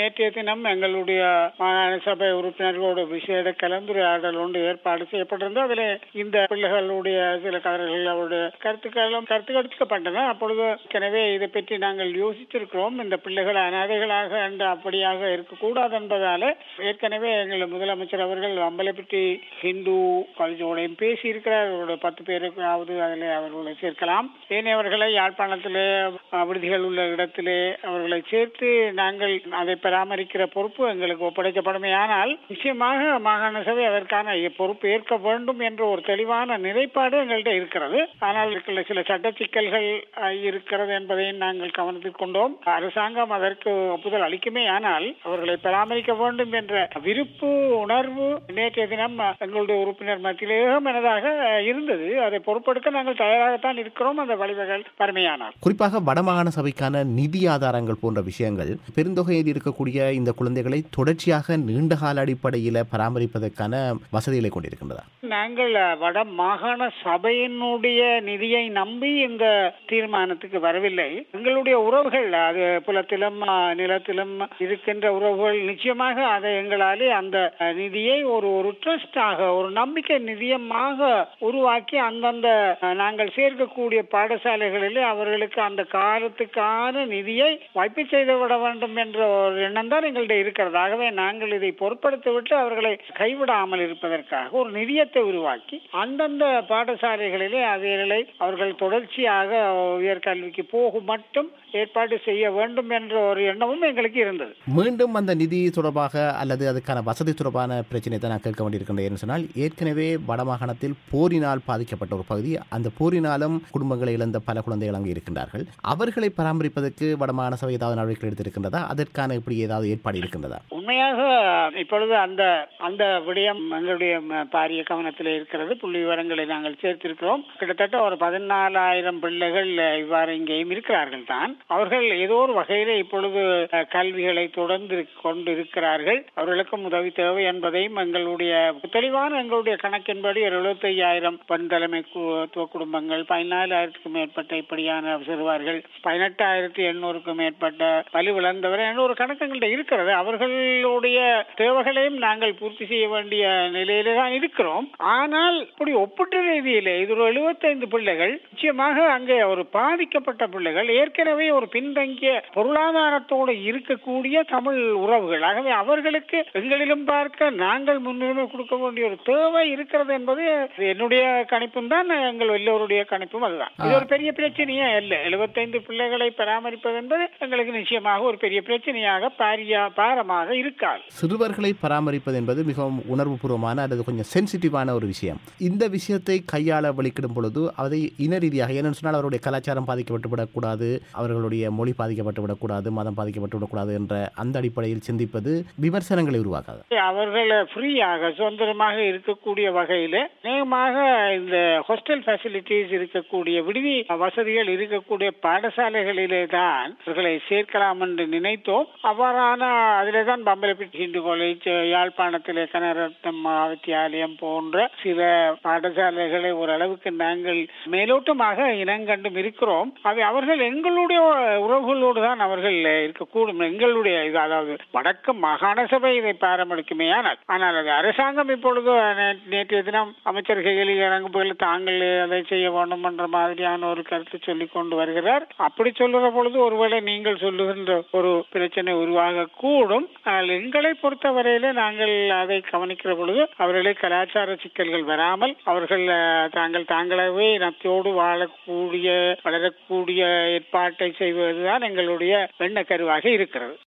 நேற்றைய தினம் எங்களுடைய மாகாண சபை உறுப்பினர்களோட விசேட கலந்துரையாடல் ஒன்று ஏற்பாடு செய்யப்பட்டிருந்தது அதில் இந்த பிள்ளைகளுடைய சில கதர்கள் அவருடைய கருத்துக்களும் கருத்து எடுக்கப்பட்டன அப்பொழுது எனவே இதை பற்றி நாங்கள் யோசித்திருக்கிறோம் இந்த பிள்ளைகள் அனாதைகளாக என்று அப்படியாக இருக்கக்கூடாது என்பதால ஏற்கனவே எங்கள் முதலமைச்சர் அவர்கள் அம்பலப்பட்டி ஹிந்து காலேஜோடையும் பேசி இருக்கிறார் அவரோட பத்து பேருக்காவது அதில் அவர்களை சேர்க்கலாம் ஏனையவர்களை யாழ்ப்பாணத்திலே அஹ், விடுதிகள் உள்ள இடத்திலே அவர்களை சேர்த்து நாங்கள் அதை பராமரிக்கிற பொறுப்பு எங்களுக்கு ஒப்படைக்கப்படுமே ஆனால் நிச்சயமாக மாகாண சபை அதற்கான பொறுப்பு ஏற்க வேண்டும் என்ற ஒரு தெளிவான நிலைப்பாடு எங்கள்கிட்ட இருக்கிறது ஆனால் இருக்கிற சில சட்ட சிக்கல்கள் அஹ், இருக்கிறது என்பதையும் நாங்கள் கவனத்தில் கொண்டோம் அரசாங்கம் அதற்கு ஒப்புதல் அளிக்குமே ஆனால் அவர்களை பராமரிக்க வேண்டும் என்ற விருப்பு உணர்வு நேற்றைய தினம் அஹ், எங்களுடைய உறுப்பினர் மத்தியிலே மனதாக இருந்தது அதை பொறுப்பெடுக்க நாங்கள் தயாராகத்தான் இருக்கிறோம் அந்த வழிவகைகள் வறுமையானால் குறிப்பாக வடமாகாண சபைக்கான நிதி ஆதாரங்கள் போன்ற விஷயங்கள் பெருந்தொகையில் இருக்கக்கூடிய இந்த குழந்தைகளை தொடர்ச்சியாக நீண்டகால அடிப்படையில் பராமரிப்பதற்கான வசதிகளை கொண்டிருக்கின்றதா நாங்கள் அஹ், வட மாகாண சபையினுடைய நிதியை நம்பி இந்த தீர்மானத்துக்கு வரவில்லை எங்களுடைய உறவுகள் அது புலத்திலும் அஹ், நிலத்திலும் இருக்கின்ற உறவுகள் நிச்சயமாக அதை எங்களாலே அந்த அஹ், நிதியை ஒரு ஒரு ட்ரஸ்டாக ஒரு நம்பிக்கை நிதியமாக உருவாக்கி அந்தந்த அஹ், நாங்கள் சேர்க்கக்கூடிய பாடசாலைகளிலே அவர்களுக்கு அந்த காலத்துக்கான நிதியை வைப்பு செய்து விட வேண்டும் என்ற ஒரு எண்ணம் தான் எங்கள்கிட்ட இருக்கிறது ஆகவே நாங்கள் இதை பொருட்படுத்தி விட்டு அவர்களை கைவிடாமல் இருப்பதற்காக ஒரு நிதியத்தை உருவாக்கி அந்தந்த பாடசாலைகளிலே அவைகளை அவர்கள் தொடர்ச்சியாக உயர்கல்விக்கு போகும் மட்டும் ஏற்பாடு செய்ய வேண்டும் என்ற ஒரு எண்ணமும் எங்களுக்கு இருந்தது மீண்டும் அந்த நிதி தொடர்பாக அல்லது அதுக்கான வசதி தொடர்பான பிரச்சனை தான் நான் கேட்க வேண்டியிருக்கின்றேன் என்று சொன்னால் ஏற்கனவே வடமாகாணத்தில் போரினால் பாதிக்கப்பட்ட ஒரு பகுதி அந்த போரினாலும் குடும்பங்களை இழந்த பல குழந்தைகள் அங்கே இருக்கின்றார்கள் அவர்களை பராமரிப்பதற்கு வடமாகாண சபை ஏதாவது நடவடிக்கை எடுத்திருக்கின்றதா அதற்கான இப்படி ஏதாவது ஏற்பாடு இருக்கின்றதா உண்மையாக இப்பொழுது அந்த அந்த விடயம் எங்களுடைய ம- பாரிய கவனத்தில் இருக்கிறது புள்ளி விவரங்களை நாங்கள் சேர்த்திருக்கிறோம் கிட்டத்தட்ட ஒரு பதினாலாயிரம் பிள்ளைகள் அஹ், இவ்வாறு இங்கேயும் இருக்கிறார்கள் தான் அவர்கள் ஏதோ ஒரு வகையில இப்பொழுது அஹ், கல்விகளை தொடர்ந்து கொண்டு இருக்கிறார்கள் அவர்களுக்கும் உதவி தேவை என்பதையும் எங்களுடைய தெளிவான எங்களுடைய கணக்கின்படி ஒரு எழுபத்தி ஐயாயிரம் பெண் தலைமைத்துவ குடும்பங்கள் பதினாலாயிரத்துக்கும் மேற்பட்ட இப்படியான சிறுவர்கள் பதினெட்டாயிரத்தி எண்ணூறுக்கும் மேற்பட்ட வலுவிழந்தவர் என்ற ஒரு கணக்கு எங்கள்கிட்ட இருக்கிறது அவர்களுடைய தேவைகளையும் நாங்கள் பூர்த்தி செய்ய வேண்டிய நிலையில தான் இருக்கிறோம் ஆனால் இப்படி ஒப்பிட்ட ரீதியிலே இது ஒரு எழுபத்தைந்து பிள்ளைகள் நிச்சயமாக அங்கே ஒரு பாதிக்கப்பட்ட பிள்ளைகள் ஏற்கனவே ஒரு பின்தங்கிய பொருளாதாரத்தோடு இருக்கக்கூடிய தமிழ் உறவுகள் ஆகவே அவர்களுக்கு எங்களிலும் பார்க்க நாங்கள் முன்னுரிமை கொடுக்க வேண்டிய ஒரு தேவை இருக்கிறது என்பது என்னுடைய கணிப்பும் தான் எங்கள் எல்லோருடைய கணிப்பும் அதுதான் இது ஒரு பெரிய பிரச்சனையே இல்லை எழுபத்தைந்து பிள்ளைகளை பராமரிப்பது என்பது எங்களுக்கு நிச்சயமாக ஒரு பெரிய பிரச்சனையாக பாரியா பாரமாக இருக்காது சிறுவர்களை பராமரிப்பது என்பது மிகவும் உணர்வுபூர்வமான அல்லது கொஞ்சம் சென்சிட்டிவான ஒரு விஷயம் இந்த விஷயத்தை கையாள வலிக்கிடும் பொழுது அதை இன ரீதியாக ஏன்னு சொன்னால் அவருடைய கலாச்சாரம் பாதிக்கப்பட்டு விடக்கூடாது அவர்களுடைய மொழி பாதிக்கப்பட்டு விடக்கூடாது மதம் பாதிக்கப்பட்டு விடக்கூடாது என்ற அந்த அடிப்படையில் சிந்திப்பது விமர்சனங்களை உருவாக்காது அவர்கள் ஃப்ரீயாக சுதந்திரமாக இருக்கக்கூடிய வகையில அநேகமாக இந்த ஹாஸ்டல் ஃபெசிலிட்டிஸ் இருக்கக்கூடிய விடுதி வசதிகள் இருக்கக்கூடிய பாடசாலைகளிலே தான் அவர்களை சேர்க்கலாம் என்று நினைத்தோம் அவ்வாறான அதிலே தான் பம்பலப்பிட்டி ஹிந்து காலேஜ் யாழ்ப்பாணத்திலே கனரத்னம் வித்தியாலயம் போன்ற சில பாடசாலைகளை ஓரளவுக்கு நாங்கள் மேலோட்டமாக இனங்கண்டும் இருக்கிறோம் அவை அவர்கள் எங்களுடைய உறவுகளோடு தான் அவர்கள் இருக்கக்கூடும் எங்களுடைய இது அதாவது வடக்கு மாகாண சபை இதை பாரமளிக்குமே ஆனால் ஆனால் அது அரசாங்கம் இப்பொழுது நே- நேற்றைய தினம் அமைச்சர் ஹெகலி இறங்கும்போது தாங்கள் அதை செய்ய வேண்டும் என்ற மாதிரியான ஒரு கருத்து சொல்லிக் கொண்டு வருகிறார் அப்படி சொல்லுற பொழுது ஒருவேளை நீங்கள் சொல்லுகின்ற ஒரு பிரச்சனை உருவாக கூடும் ஆனால் எங்களை பொறுத்தவரையில நாங்கள் அதை கவனிக்கிற பொழுது அவர்களை கலாச்சார சிக்கல்கள் வராமல் அவர்கள் அஹ், தாங்கள் தாங்களவே இனத்தோடு வாழக்கூடிய வளரக்கூடிய ஏற்பாட்டை செய்வதுதான் எங்களுடைய எண்ணக்கருவாக இருக்கிறது